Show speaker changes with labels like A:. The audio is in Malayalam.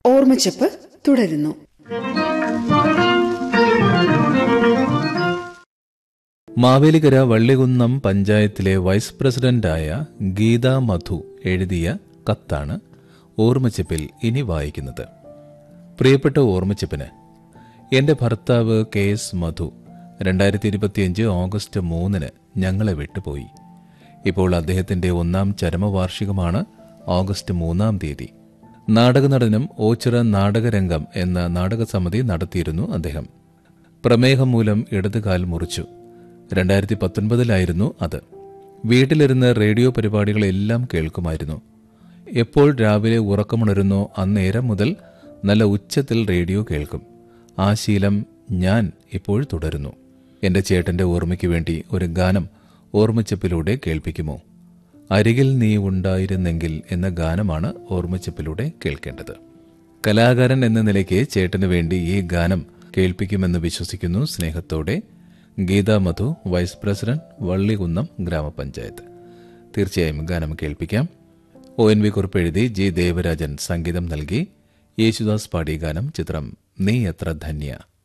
A: ഓർമ്മച്ചപ്പ് തുടരുന്നു
B: മാവേലിക്കര വള്ളികുന്നം പഞ്ചായത്തിലെ വൈസ് പ്രസിഡന്റായ ഗീത മധു എഴുതിയ കത്താണ് ഓർമ്മച്ചപ്പിൽ ഇനി വായിക്കുന്നത് പ്രിയപ്പെട്ട ഓർമ്മച്ചപ്പിന് എന്റെ ഭർത്താവ് കെ എസ് മധു രണ്ടായിരത്തി ഇരുപത്തിയഞ്ച് ഓഗസ്റ്റ് മൂന്നിന് ഞങ്ങളെ വിട്ടുപോയി ഇപ്പോൾ അദ്ദേഹത്തിന്റെ ഒന്നാം ചരമവാർഷികമാണ് ഓഗസ്റ്റ് മൂന്നാം തീയതി നാടകനടനും ഓച്ചിറ നാടകരംഗം എന്ന നാടകസമിതി നടത്തിയിരുന്നു അദ്ദേഹം പ്രമേഹം മൂലം ഇടതുകാൽ മുറിച്ചു രണ്ടായിരത്തി പത്തൊൻപതിലായിരുന്നു അത് വീട്ടിലിരുന്ന് റേഡിയോ പരിപാടികളെല്ലാം കേൾക്കുമായിരുന്നു എപ്പോൾ രാവിലെ ഉറക്കമുണരുന്നോ അന്നേരം മുതൽ നല്ല ഉച്ചത്തിൽ റേഡിയോ കേൾക്കും ആ ശീലം ഞാൻ ഇപ്പോൾ തുടരുന്നു എന്റെ ചേട്ടന്റെ ഓർമ്മയ്ക്ക് വേണ്ടി ഒരു ഗാനം ഓർമ്മച്ചപ്പിലൂടെ കേൾപ്പിക്കുമോ അരികിൽ നീ ഉണ്ടായിരുന്നെങ്കിൽ എന്ന ഗാനമാണ് ഓർമ്മച്ചപ്പിലൂടെ കേൾക്കേണ്ടത് കലാകാരൻ എന്ന നിലയ്ക്ക് ചേട്ടന് വേണ്ടി ഈ ഗാനം കേൾപ്പിക്കുമെന്ന് വിശ്വസിക്കുന്നു സ്നേഹത്തോടെ ഗീതാ മധു വൈസ് പ്രസിഡന്റ് വള്ളികുന്നം ഗ്രാമപഞ്ചായത്ത് തീർച്ചയായും ഗാനം കേൾപ്പിക്കാം ഒ എൻ വി കുറിപ്പ് എഴുതി ജി ദേവരാജൻ സംഗീതം നൽകി യേശുദാസ് പാടിയ ഗാനം ചിത്രം നീ എത്ര ധന്യ